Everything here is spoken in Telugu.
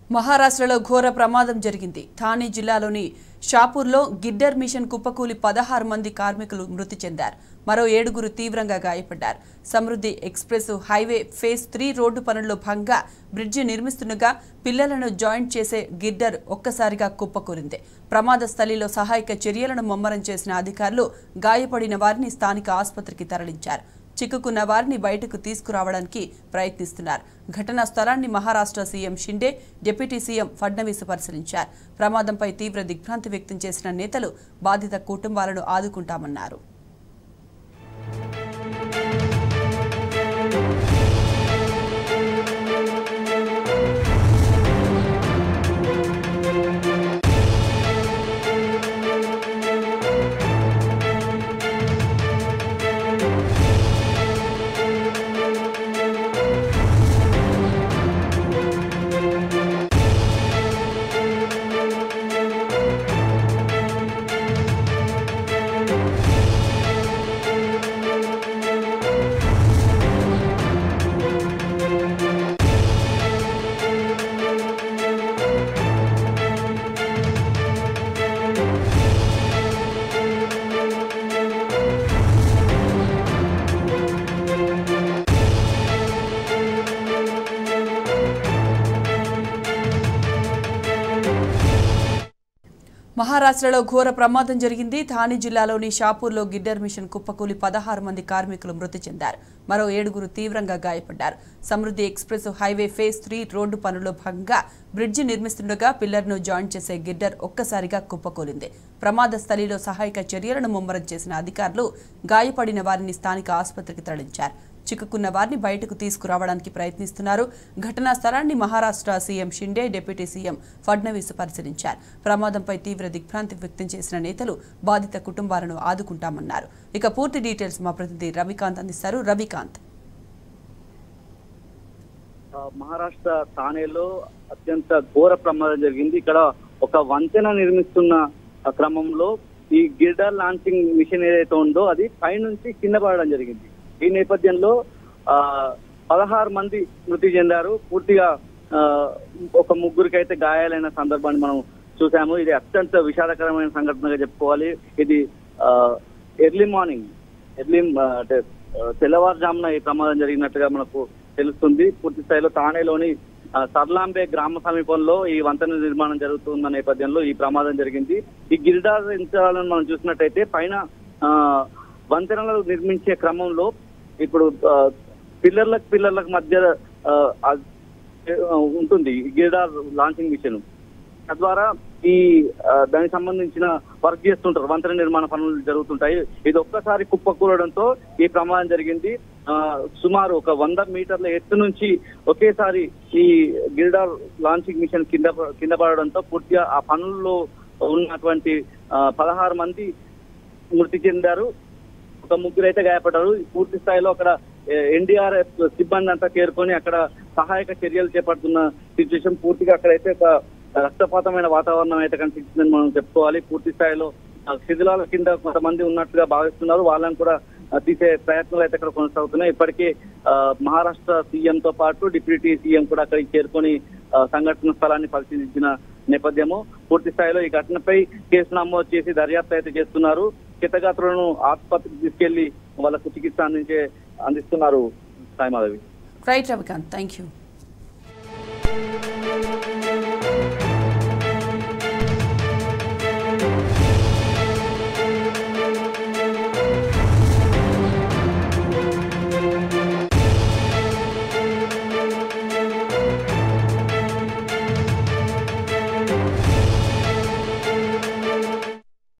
మహారాష్ట్రలో ఘోర ప్రమాదం జరిగింది థానే జిల్లాలోని షాపూర్లో గిడ్డర్ మిషన్ కుప్పకూలి పదహారు మంది కార్మికులు మృతి చెందారు మరో ఏడుగురు తీవ్రంగా గాయపడ్డారు Samruddhi express highway phase three road పనుల్లో భాగంగా బ్రిడ్జి నిర్మిస్తుండగా పిల్లలను జాయింట్ చేసే గిడ్డర్ ఒక్కసారిగా కుప్పకూలింది ప్రమాద స్థలిలో సహాయక చర్యలను ముమ్మరం చేసిన అధికారులు గాయపడిన వారిని స్థానిక ఆసుపత్రికి తరలించారు చిక్కుకున్న వారిని బయటకు తీసుకురావడానికి ప్రయత్నిస్తున్నారు ఘటనా స్థలాన్ని Maharashtra CM Shinde deputy CM Fadnavis పరిశీలించారు ప్రమాదంపై తీవ్ర దిగ్భ్రాంతి వ్యక్తం చేసిన నేతలు బాధిత కుటుంబాలను ఆదుకుంటామన్నారు మహారాష్ట్రలో ఘోర ప్రమాదం జరిగింది థానే జిల్లాలోని షాపూర్లో గిడ్డర్ మిషన్ కుప్పకూలి పదహారు మంది కార్మికులు మృతి చెందారు మరో ఏడుగురు తీవ్రంగా గాయపడ్డారు Samruddhi express highway phase three road పనుల్లో భాగంగా బ్రిడ్జి నిర్మిస్తుండగా పిల్లర్ను జాయిన్ చేసే గిడ్డర్ ఒక్కసారిగా కుప్పకూలింది ప్రమాద స్థలిలో సహాయక చర్యలను ముమ్మరం చేసిన అధికారులు గాయపడిన వారిని స్థానిక ఆసుపత్రికి తరలించారు చిక్కుకున్న వారిని బయటకు తీసుకురావడానికి ప్రయత్నిస్తున్నారు ఘటనా స్థలాన్ని Maharashtra CM Shinde deputy CM Fadnavis పరిశీలించారు ప్రమాదంపై తీవ్ర దిగ్భ్రాంతి వ్యక్తం చేసిన నేతలు బాధిత కుటుంబాలను ఆదుకుంటామన్నారు ఇక పూర్తి డీటెయిల్స్ మా ప్రతినిధి రవికాంత్ అందిస్తారు రవికాంత్ ఆ, మహారాష్ట్ర థానేలో అత్యంత ఘోర ప్రమాదం జరిగింది ఇక్కడ ఒక వంతెన నిర్మిస్తున్న ఆ క్రమంలో ఈ గిర్డర్ లాంచింగ్ మిషన్ ఏదైతే ఉందో అది పైనుంచి కింద పడడం జరిగింది ఈ నేపథ్యంలో ఆ పదహారు మంది మృతి చెందారు పూర్తిగా ఆ, ఒక ముగ్గురికి అయితే గాయాలైన సందర్భాన్ని మనం చూసాము ఇది అత్యంత విషాదకరమైన సంఘటనగా చెప్పుకోవాలి ఇది ఎర్లీ మార్నింగ్ ఎర్లీ అంటే ఆ, తెల్లవారుజామున ఈ ప్రమాదం జరిగినట్టుగా మనకు తెలుస్తుంది పూర్తి స్థాయిలో తానేలోని ఆ, సర్లాంబే గ్రామ సమీపంలో ఈ వంతెన నిర్మాణం జరుగుతున్న నేపథ్యంలో ఈ ప్రమాదం జరిగింది ఈ గిరిడార్ యంత్రాలను మనం చూసినట్టయితే పైన ఆ, వంతెనలు నిర్మించే క్రమంలో ఇప్పుడు ఆ, పిల్లర్లకు పిల్లర్లకు మధ్య ఆ, ఆ, ఉంటుంది ఈ గిరిడార్ లాంచింగ్ మిషన్ తద్వారా ఈ ఆ, దానికి సంబంధించిన వర్క్ చేస్తుంటారు వంతెన నిర్మాణ పనులు జరుగుతుంటాయి ఇది ఒక్కసారి కుప్పకూలడంతో ఈ ప్రమాదం జరిగింది ఆ, సుమారు ఒక వంద మీటర్ల ఎత్తు నుంచి ఒకేసారి ఈ గిరిడార్ లాంచింగ్ మిషన్ కింద ప- కింద పడడంతో పూర్తిగా ఆ పనుల్లో ఉన్నటువంటి ఆ, పదహారు మంది మృతి చెందారు ఒక ముగ్గురు అయితే గాయపడ్డారు పూర్తి స్థాయిలో అక్కడ ఎన్డీఆర్ఎఫ్ సిబ్బంది అంతా చేరుకొని అక్కడ సహాయక చర్యలు చేపడుతున్న సిచ్యువేషన్ పూర్తిగా అక్కడైతే ఒక రక్తపాతమైన వాతావరణం అయితే కనిపిస్తుందని మనం చెప్పుకోవాలి పూర్తి స్థాయిలో ఆ, శిథిలాల కింద కొంతమంది ఉన్నట్టుగా భావిస్తున్నారు వాళ్ళని కూడా ఆ, తీసే ప్రయత్నాలు అయితే అక్కడ కొనసాగుతున్నాయి ఇప్పటికే ఆ, మహారాష్ట్ర సీఎం తో పాటు డిప్యూటీ సీఎం కూడా అక్కడికి చేరుకొని ఆ, సంఘటన స్థలాన్ని పరిశీలించిన నేపథ్యము పూర్తి స్థాయిలో ఈ ఘటనపై కేసు నమోదు చేసి దర్యాప్తు అయితే చేస్తున్నారు క్షతగాత్రులను ఆసుపత్రికి తీసుకెళ్లి వాళ్ళకు చికిత్స అందించే అందిస్తున్నారు Sai Madhavi right Ravikanth thank you